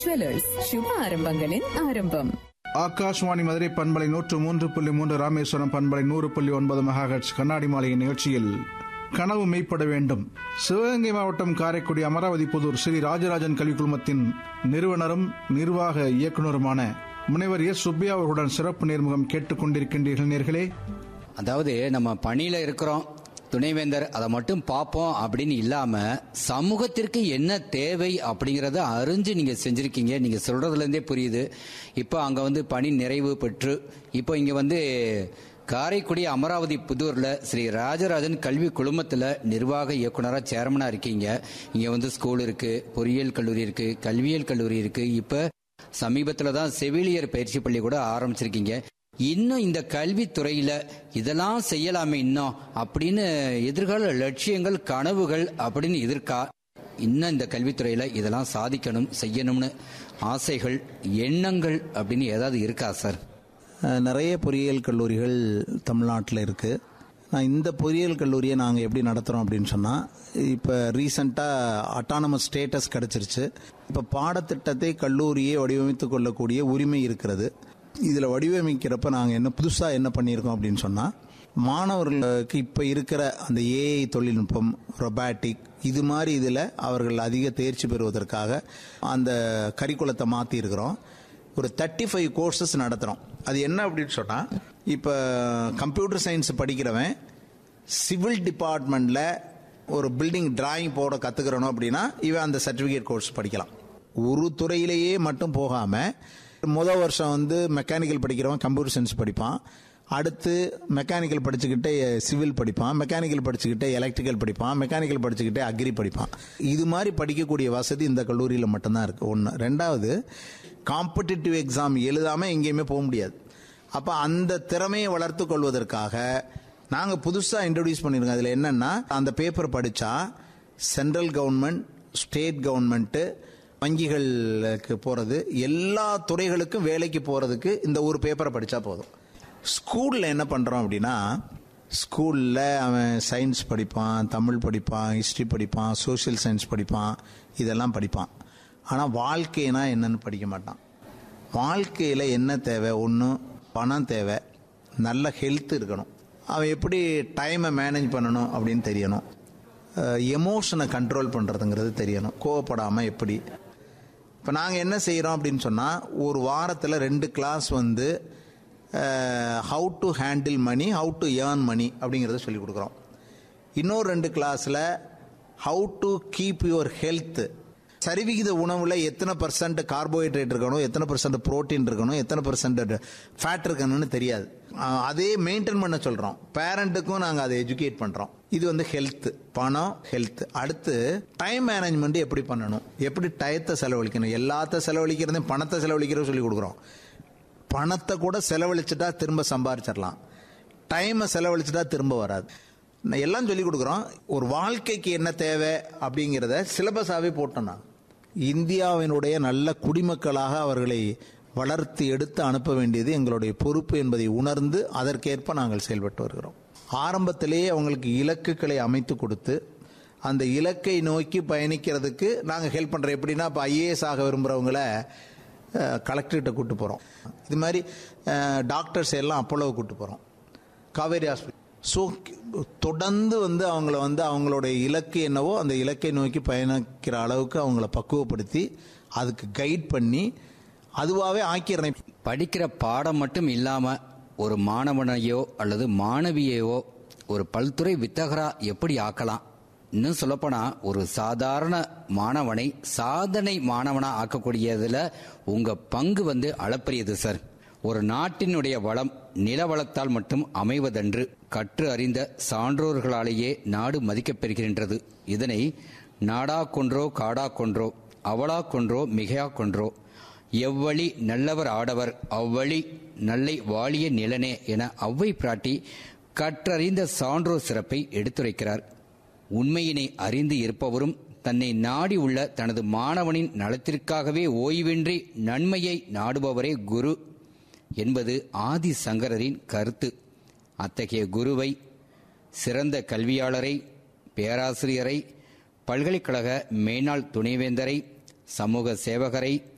jewellers சுப ஆரம்பங்களின் ஆரம்பம் ஆகாஷ்வாணி மதுரை பண்பலை நூற்று மூன்று புள்ளி மூன்று ராமேஸ்வரம் பண்பலை நூறு புள்ளி ஒன்பது மெகாஹெட்ஸ் கண்ணாடி மாளிகை நிகழ்ச்சியில் கனவு மெய்ப்பட வேண்டும் சிவகங்கை மாவட்டம் காரைக்குடி அமராவதி புதூர் ஸ்ரீ ராஜராஜன் கல்விக் குழுமத்தின் நிறுவனரும் நிர்வாக இயக்குநருமான முனைவர் எஸ் சுப்பியா அவர்களுடன் சிறப்பு நேர்முகம் கேட்டுக் கொண்டிருக்கின்றீர்கள் நேர்களே அதாவது நம்ம பணியில இருக்கிறோம் துணைவேந்தர் அதை மட்டும் பார்ப்போம் அப்படின்னு இல்லாம சமூகத்திற்கு என்ன தேவை அப்படிங்கறத அறிஞ்சு நீங்க செஞ்சிருக்கீங்க நீங்க சொல்றதுல இருந்தே புரியுது இப்போ அங்க வந்து பணி நிறைவு பெற்று இப்போ இங்க வந்து காரைக்குடி அமராவதி புதூர்ல ஸ்ரீ ராஜராஜன் கல்வி குழுமத்துல நிர்வாக இயக்குனரா சேர்மனா இருக்கீங்க இங்க வந்து ஸ்கூல் இருக்கு பொறியியல் கல்லூரி இருக்கு கல்வியியல் கல்லூரி இருக்கு இப்ப சமீபத்துல தான் செவிலியர் பயிற்சி பள்ளி கூட ஆரம்பிச்சிருக்கீங்க இன்னும் இந்த கல்வித்துறையில இதெல்லாம் செய்யலாமே இன்னும் அப்படின்னு எதிர்கால லட்சியங்கள் கனவுகள் அப்படின்னு இருக்கா இன்னும் இந்த கல்வித்துறையில இதெல்லாம் சாதிக்கணும் செய்யணும்னு ஆசைகள் எண்ணங்கள் அப்படின்னு ஏதாவது இருக்கா சார் அஹ், நிறைய பொறியியல் கல்லூரிகள் தமிழ்நாட்டில் இருக்குது நான் இந்த பொறியியல் கல்லூரியை நாங்கள் எப்படி நடத்துகிறோம் அப்படின்னு சொன்னால் இப்போ ரீசண்டாக அட்டானமஸ் ஸ்டேட்டஸ் கிடச்சிருச்சு இப்போ பாடத்திட்டத்தை கல்லூரியே வடிவமைத்து கொள்ளக்கூடிய உரிமை இருக்கிறது இதில் வடிவமைக்கிறப்ப நாங்கள் என்ன புதுசாக என்ன பண்ணியிருக்கோம் அப்படின்னு சொன்னால் மாணவர்களுக்கு இப்போ இருக்கிற அந்த ஏஐ தொழில்நுட்பம் ரொபாட்டிக் இது மாதிரி இதில் அவர்கள் அதிக தேர்ச்சி பெறுவதற்காக அந்த கரிக்குலத்தை மாற்றி இருக்கிறோம் ஒரு தேர்ட்டி ஃபைவ் கோர்சஸ் நடத்துகிறோம் அது என்ன அப்படின்னு சொன்னால் இப்போ கம்ப்யூட்டர் சயின்ஸ் படிக்கிறவன் சிவில் டிபார்ட்மெண்ட்டில் ஒரு பில்டிங் டிராயிங் போட கற்றுக்கிறனோ அப்படின்னா இவன் அந்த சர்டிஃபிகேட் கோர்ஸ் படிக்கலாம் ஒரு துறையிலேயே மட்டும் போகாமல் முதல் வருஷம் வந்து மெக்கானிக்கல் படிக்கிறவன் கம்ப்யூட்டர் சயின்ஸ் படிப்பான் அடுத்து மெக்கானிக்கல் படிச்சுக்கிட்டே சிவில் படிப்பான் மெக்கானிக்கல் படிச்சுக்கிட்டே எலக்ட்ரிக்கல் படிப்பான் மெக்கானிக்கல் படிச்சுக்கிட்டே அக்ரி படிப்பான் இது மாதிரி படிக்கக்கூடிய வசதி இந்த கல்லூரியில் மட்டும்தான் இருக்குது ஒன்று ரெண்டாவது காம்படிட்டிவ் எக்ஸாம் எழுதாமல் எங்கேயுமே போக முடியாது அப்போ அந்த திறமையை வளர்த்து கொள்வதற்காக நாங்கள் புதுசாக இன்ட்ரடியூஸ் பண்ணியிருக்கோம் அதில் என்னென்னா அந்த பேப்பர் படித்தா சென்ட்ரல் கவர்மெண்ட் ஸ்டேட் கவர்மெண்ட்டு வங்கிகளுக்கு போகிறது எல்லா துறைகளுக்கும் வேலைக்கு போகிறதுக்கு இந்த ஒரு பேப்பரை படித்தா போதும் ஸ்கூலில் என்ன பண்ணுறோம் அப்படின்னா ஸ்கூலில் அவன் சயின்ஸ் படிப்பான் தமிழ் படிப்பான் ஹிஸ்ட்ரி படிப்பான் சோஷியல் சயின்ஸ் படிப்பான் இதெல்லாம் படிப்பான் ஆனால் வாழ்க்கைனா என்னன்னு படிக்க மாட்டான் வாழ்க்கையில் என்ன தேவை ஒன்று பணம் தேவை நல்ல ஹெல்த் இருக்கணும் அவன் எப்படி டைமை மேனேஜ் பண்ணணும் அப்படின்னு தெரியணும் எமோஷனை கண்ட்ரோல் பண்ணுறதுங்கிறது தெரியணும் கோவப்படாமல் எப்படி இப்போ நாங்கள் என்ன செய்கிறோம் அப்படின்னு சொன்னால் ஒரு வாரத்தில் ரெண்டு கிளாஸ் வந்து how to handle money how to earn money அப்படிங்கிறத சொல்லிக் கொடுக்குறோம் இன்னொரு ரெண்டு கிளாஸில் how to keep your health சரிவிகித உணவில் எத்தனை பர்சன்ட் கார்போஹைட்ரேட் இருக்கணும் எத்தனை பர்சன்ட் புரோட்டீன் இருக்கணும் எத்தனை பர்சன்ட் ஃபேட் இருக்கணும்னு தெரியாது அஹ் அதே மெயின்டைன் பண்ண சொல்கிறோம் பேரண்ட்டுக்கும் நாங்கள் அதை எஜுகேட் பண்ணுறோம் இது வந்து ஹெல்த் பணம் ஹெல்த் அடுத்து டைம் மேனேஜ்மெண்ட் எப்படி பண்ணணும் எப்படி டயத்தை செலவழிக்கணும் எல்லாத்த செலவழிக்கிறதையும் பணத்தை செலவழிக்கிறத சொல்லி கொடுக்குறோம் பணத்தை கூட செலவழிச்சிட்டா திரும்ப சம்பாரிச்சிடலாம் டைமை செலவழிச்சிட்டா திரும்ப வராது நான் எல்லாம் சொல்லி கொடுக்குறோம் ஒரு வாழ்க்கைக்கு என்ன தேவை அப்படிங்கிறத சிலபஸாகவே போட்டோம்னா இந்தியாவினுடைய நல்ல குடிமக்களாக அவர்களை வளர்த்து எடுத்து அனுப்ப வேண்டியது எங்களுடைய பொறுப்பு என்பதை உணர்ந்து அதற்கேற்ப நாங்கள் செயல்பட்டு வருகிறோம் ஆரம்பத்திலேயே அவங்களுக்கு இலக்குகளை அமைத்து கொடுத்து அந்த இலக்கை நோக்கி பயணிக்கிறதுக்கு நாங்கள் ஹெல்ப் பண்ணுறோம் எப்படின்னா இப்போ ஐஏஎஸ் ஆக விரும்புகிறவங்கள கலெக்டர்கிட்ட கூட்டு போகிறோம் இது மாதிரி டாக்டர்ஸ் எல்லாம் அப்போலோவை கூட்டு போகிறோம் காவேரி ஹாஸ்பிட்டல் ஸோ தொடர்ந்து வந்து அவங்கள வந்து அவங்களுடைய இலக்கு என்னவோ அந்த இலக்கை நோக்கி பயணிக்கிற அளவுக்கு அவங்கள பக்குவப்படுத்தி அதுக்கு கைட் பண்ணி அதுவாகவே ஆக்கிடுறேன் படிக்கிற பாடம் மட்டும் இல்லாம ஒரு மாணவனையோ அல்லது மாணவியையோ ஒரு பல்துறை வித்தகரா எப்படி ஆக்கலாம் இன்னும் சொல்லப்போனா ஒரு சாதாரண மாணவனை சாதனை மாணவனா ஆக்கக்கூடியதுல உங்க பங்கு வந்து அளப்பரியது சார் ஒரு நாட்டினுடைய வளம் நில வளத்தால் மட்டும் அமைவதன்று கற்று அறிந்த சான்றோர்களாலேயே நாடு மதிக்கப் பெறுகின்றது இதனை நாடா கொன்றோ காடா கொன்றோ அவளா கொன்றோ மிகையா கொன்றோ எவ்வழி நல்லவர் ஆடவர் அவ்வழி நல்லை வாழிய நிலனே என அவ்வை பிராட்டி கற்றறிந்த சான்றோர் சிறப்பை எடுத்துரைக்கிறார் உண்மையினை அறிந்து இருப்பவரும் தன்னை நாடி உள்ள தனது மாணவனின் நலத்திற்காகவே ஓய்வின்றி நன்மையை நாடுபவரே குரு என்பது ஆதி சங்கரரின் கருத்து அத்தகைய குருவை சிறந்த கல்வியாளரை பேராசிரியரை பல்கலைக்கழக மேனாள் துணைவேந்தரை சமூக சேவகரை